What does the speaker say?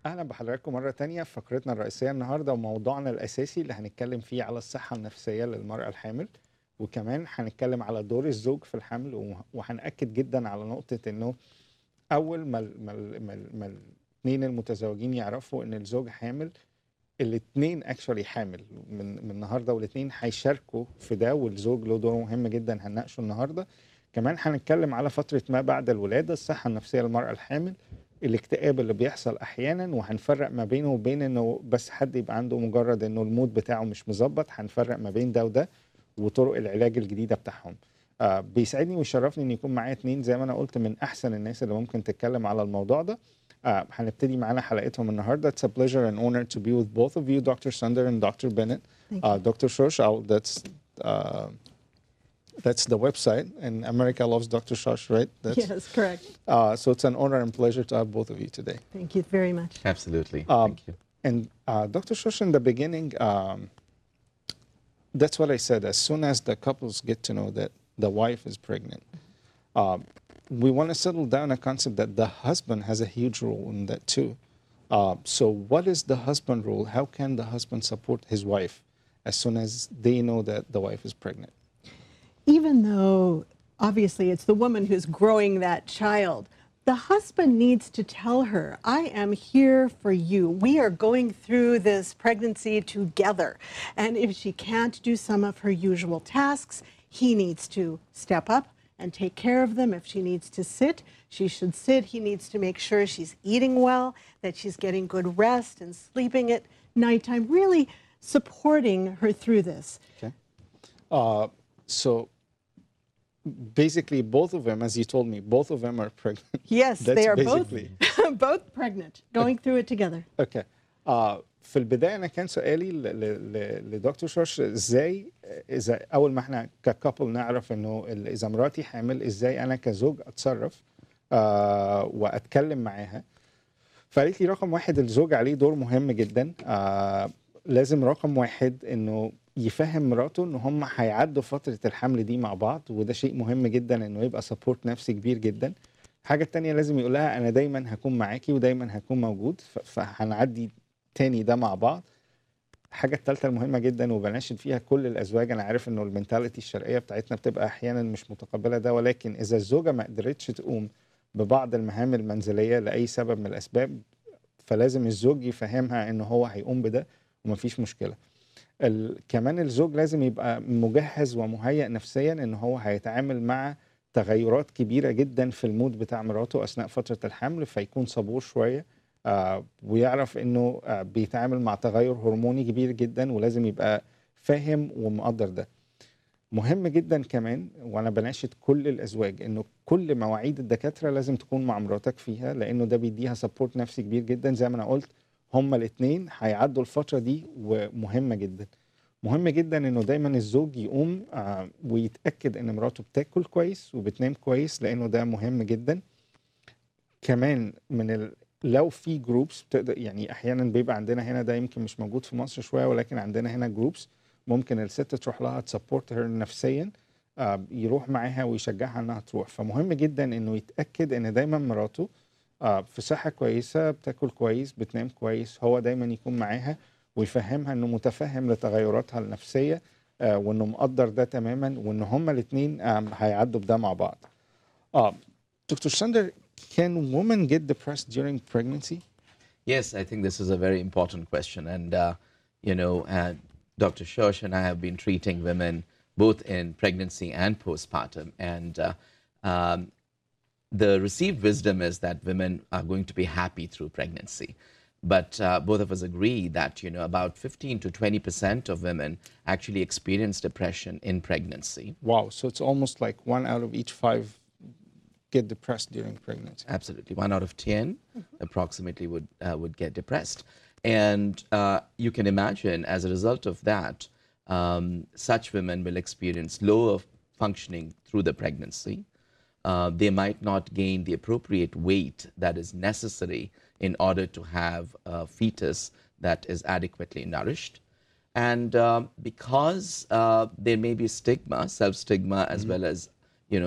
اهلا بحضراتكم مره تانية في فقرتنا الرئيسيه النهارده وموضوعنا الاساسي اللي هنتكلم فيه على الصحه النفسيه للمراه الحامل وكمان هنتكلم على دور الزوج في الحمل وه- وهنأكد جدا على نقطه انه اول ما ال- ما ال- ما ال- ما الاثنين المتزوجين يعرفوا ان الزوج حامل الاثنين اكشولي حامل من من النهارده والاثنين هيشاركوا في ده والزوج له دور مهم جدا هنناقشه النهارده كمان هنتكلم على فتره ما بعد الولاده الصحه النفسيه للمراه الحامل الاكتئاب اللي بيحصل احيانا وهنفرق ما بينه وبين انه بس حد يبقى عنده مجرد انه المود بتاعه مش مظبط هنفرق ما بين ده وده وطرق العلاج الجديده بتاعهم آه بيسعدني ويشرفني ان يكون معايا اتنين زي ما انا قلت من احسن الناس اللي ممكن تتكلم على الموضوع ده آه هنبتدي معانا حلقتهم النهارده It's a pleasure and honor to be with both of you Dr. Sunder and Dr. Bennett Thank uh, Dr. Shosh I'll, that's uh, that's the website and America loves Dr. Shosh right that's Yes, correct. uh, so it's an honor and pleasure to have both of you today Thank you very much. Absolutely. Um, Thank you. And uh, Dr. Shosh, in the beginning, um, that's what I said. As soon as the couples get to know that the wife is pregnant, um, we want to settle down a concept that the husband has a huge role in that too. Uh, so, what is the husband role? How can the husband support his wife as soon as they know that the wife is pregnant? Even though obviously it's the woman who's growing that child, the husband needs to tell her, I am here for you. We are going through this pregnancy together. And if she can't do some of her usual tasks, he needs to step up and take care of them. If she needs to sit, she should sit. He needs to make sure she's eating well, that she's getting good rest and sleeping at nighttime, really supporting her through this. Okay. Uh, so, basically, both of them, as you told me, both of them are pregnant. Yes, That's they are both basically- both pregnant, going through it together. اوكي آه في البدايه انا كان سؤالي ل- ل- ل- لدكتور شوش ازاي اذا اول ما احنا ككابل نعرف انه ال- اذا مراتي حامل ازاي انا كزوج اتصرف آه واتكلم معاها فقالت لي رقم واحد الزوج عليه دور مهم جدا آه لازم رقم واحد انه يفهم مراته ان هم هيعدوا فتره الحمل دي مع بعض وده شيء مهم جدا انه يبقى سبورت نفسي كبير جدا الحاجه التانية لازم يقول لها انا دايما هكون معاكي ودايما هكون موجود ف- فهنعدي تاني ده مع بعض الحاجه الثالثه المهمه جدا وبناشد فيها كل الازواج انا عارف انه المنتاليتي الشرقيه بتاعتنا بتبقى احيانا مش متقبله ده ولكن اذا الزوجه ما قدرتش تقوم ببعض المهام المنزليه لاي سبب من الاسباب فلازم الزوج يفهمها ان هو هيقوم بده ومفيش مشكله ال... كمان الزوج لازم يبقى مجهز ومهيئ نفسيا ان هو هيتعامل مع تغيرات كبيره جدا في المود بتاع مراته اثناء فتره الحمل فيكون صبور شويه آه ويعرف انه آه بيتعامل مع تغير هرموني كبير جدا ولازم يبقى فاهم ومقدر ده مهم جدا كمان وانا بناشد كل الازواج انه كل مواعيد الدكاتره لازم تكون مع مراتك فيها لانه ده بيديها سبورت نفسي كبير جدا زي ما انا قلت هما الاثنين هيعدوا الفتره دي ومهمه جدا مهم جدا انه دايما الزوج يقوم آه ويتاكد ان مراته بتاكل كويس وبتنام كويس لانه ده مهم جدا كمان من ال... لو في جروبس بتقدر يعني احيانا بيبقى عندنا هنا ده يمكن مش موجود في مصر شويه ولكن عندنا هنا جروبس ممكن الست تروح لها تسبورت هير نفسيا آه، يروح معاها ويشجعها انها تروح فمهم جدا انه يتاكد ان دايما مراته آه، في صحه كويسه بتاكل كويس بتنام كويس هو دايما يكون معاها ويفهمها انه متفهم لتغيراتها النفسيه آه، وانه مقدر ده تماما وان هما الاثنين هيعدوا بده مع بعض. اه دكتور ساندر can women get depressed during pregnancy? Yes, I think this is a very important question. And, uh, you know, uh, Dr. Shosh and I have been treating women both in pregnancy and postpartum. And uh, um, the received wisdom is that women are going to be happy through pregnancy. But uh, both of us agree that, you know, about 15 to 20% of women actually experience depression in pregnancy. Wow, so it's almost like one out of each five get depressed during pregnancy. Absolutely, one out of 10 approximately would uh, would get depressed, and uh, you can imagine as a result of that, um, such women will experience lower functioning through the pregnancy. Uh, they might not gain the appropriate weight that is necessary in order to have a fetus that is adequately nourished. And um, because uh, there may be stigma, self stigma, as well as